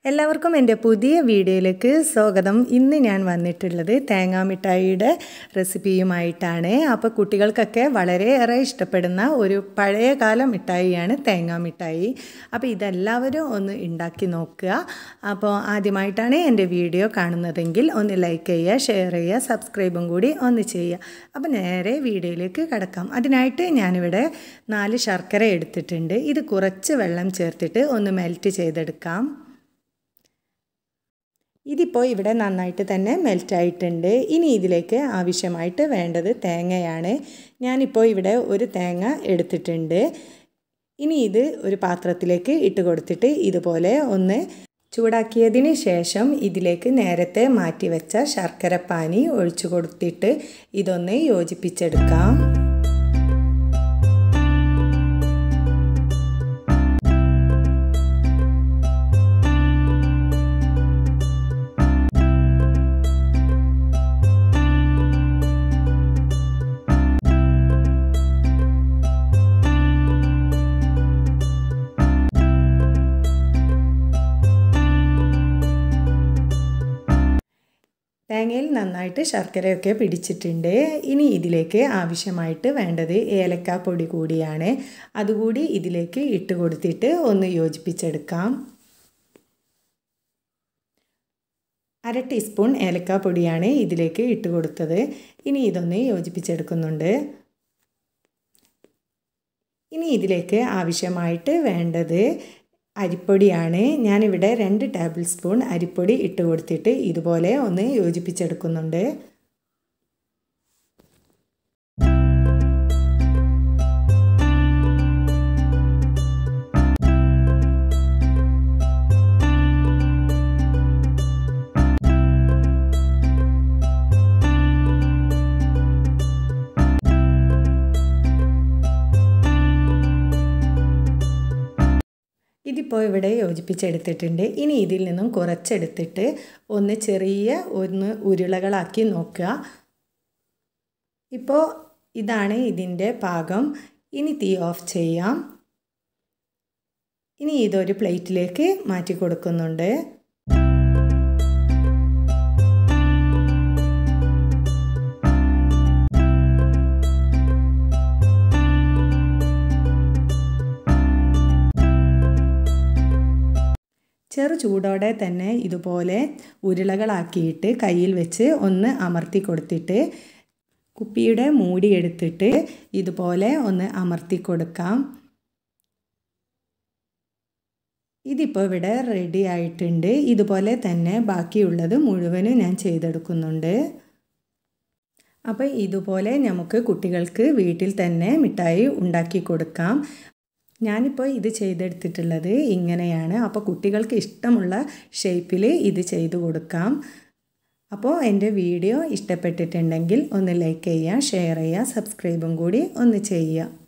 എല്ലാവർക്കും എൻ്റെ പുതിയ വീഡിയോയിലേക്ക് സ്വാഗതം ഇന്ന് ഞാൻ വന്നിട്ടുള്ളത് തേങ്ങാ മിഠായിയുടെ റെസിപ്പിയുമായിട്ടാണ് അപ്പോൾ കുട്ടികൾക്കൊക്കെ വളരെയേറെ ഇഷ്ടപ്പെടുന്ന ഒരു പഴയകാല മിഠായിയാണ് തേങ്ങാ മിഠായി അപ്പോൾ ഇതെല്ലാവരും ഒന്ന് ഉണ്ടാക്കി നോക്കുക അപ്പോൾ ആദ്യമായിട്ടാണ് എൻ്റെ വീഡിയോ കാണുന്നതെങ്കിൽ ഒന്ന് ലൈക്ക് ചെയ്യുക ഷെയർ ചെയ്യുക സബ്സ്ക്രൈബും കൂടി ഒന്ന് ചെയ്യുക അപ്പോൾ നേരെ വീഡിയോയിലേക്ക് കിടക്കാം അതിനായിട്ട് ഞാനിവിടെ നാല് ശർക്കര എടുത്തിട്ടുണ്ട് ഇത് കുറച്ച് വെള്ളം ചേർത്തിട്ട് ഒന്ന് മെൽറ്റ് ചെയ്തെടുക്കാം ഇതിപ്പോൾ ഇവിടെ നന്നായിട്ട് തന്നെ മെൽറ്റായിട്ടുണ്ട് ഇനി ഇതിലേക്ക് ആവശ്യമായിട്ട് വേണ്ടത് തേങ്ങയാണ് ഞാനിപ്പോൾ ഇവിടെ ഒരു തേങ്ങ എടുത്തിട്ടുണ്ട് ഇനി ഇത് ഒരു പാത്രത്തിലേക്ക് ഇട്ട് കൊടുത്തിട്ട് ഇതുപോലെ ഒന്ന് ചൂടാക്കിയതിന് ശേഷം ഇതിലേക്ക് നേരത്തെ മാറ്റി വെച്ച ശർക്കരപ്പാനി ഒഴിച്ചു കൊടുത്തിട്ട് ഇതൊന്ന് യോജിപ്പിച്ചെടുക്കാം തേങ്ങയിൽ നന്നായിട്ട് ശർക്കരയൊക്കെ പിടിച്ചിട്ടുണ്ട് ഇനി ഇതിലേക്ക് ആവശ്യമായിട്ട് വേണ്ടത് ഏലക്കാപ്പൊടി കൂടിയാണ് അതുകൂടി ഇതിലേക്ക് ഇട്ട് കൊടുത്തിട്ട് ഒന്ന് യോജിപ്പിച്ചെടുക്കാം അര ടീസ്പൂൺ ഏലക്കാപ്പൊടിയാണ് ഇതിലേക്ക് ഇട്ട് കൊടുത്തത് ഇനി ഇതൊന്ന് യോജിപ്പിച്ചെടുക്കുന്നുണ്ട് ഇനി ഇതിലേക്ക് ആവശ്യമായിട്ട് വേണ്ടത് അരിപ്പൊടിയാണ് ഞാനിവിടെ രണ്ട് ടേബിൾ സ്പൂൺ അരിപ്പൊടി ഇട്ട് കൊടുത്തിട്ട് ഇതുപോലെ ഒന്ന് യോജിപ്പിച്ചെടുക്കുന്നുണ്ട് ഇതിപ്പോൾ ഇവിടെ യോജിപ്പിച്ചെടുത്തിട്ടുണ്ട് ഇനി ഇതിൽ നിന്നും കുറച്ചെടുത്തിട്ട് ഒന്ന് ചെറിയ ഒന്ന് ഉരുളകളാക്കി നോക്കുക ഇപ്പോൾ ഇതാണ് ഇതിൻ്റെ പാകം ഇനി തീ ഓഫ് ചെയ്യാം ഇനി ഇതൊരു പ്ലേറ്റിലേക്ക് മാറ്റി കൊടുക്കുന്നുണ്ട് ചെറു ചൂടോടെ തന്നെ ഇതുപോലെ ഉരുളകളാക്കിയിട്ട് കയ്യിൽ വെച്ച് ഒന്ന് അമർത്തി കൊടുത്തിട്ട് കുപ്പിയുടെ മൂടി എടുത്തിട്ട് ഇതുപോലെ ഒന്ന് അമർത്തി കൊടുക്കാം ഇതിപ്പോൾ ഇവിടെ റെഡി ആയിട്ടുണ്ട് ഇതുപോലെ തന്നെ ബാക്കിയുള്ളത് മുഴുവനും ഞാൻ ചെയ്തെടുക്കുന്നുണ്ട് അപ്പോൾ ഇതുപോലെ നമുക്ക് കുട്ടികൾക്ക് വീട്ടിൽ തന്നെ മിഠായി ഉണ്ടാക്കി കൊടുക്കാം ഞാനിപ്പോൾ ഇത് ചെയ്തെടുത്തിട്ടുള്ളത് ഇങ്ങനെയാണ് അപ്പോൾ കുട്ടികൾക്ക് ഇഷ്ടമുള്ള ഷേപ്പിൽ ഇത് ചെയ്തു കൊടുക്കാം അപ്പോൾ എൻ്റെ വീഡിയോ ഇഷ്ടപ്പെട്ടിട്ടുണ്ടെങ്കിൽ ഒന്ന് ലൈക്ക് ചെയ്യുക ഷെയർ ചെയ്യുക സബ്സ്ക്രൈബും കൂടി ഒന്ന് ചെയ്യുക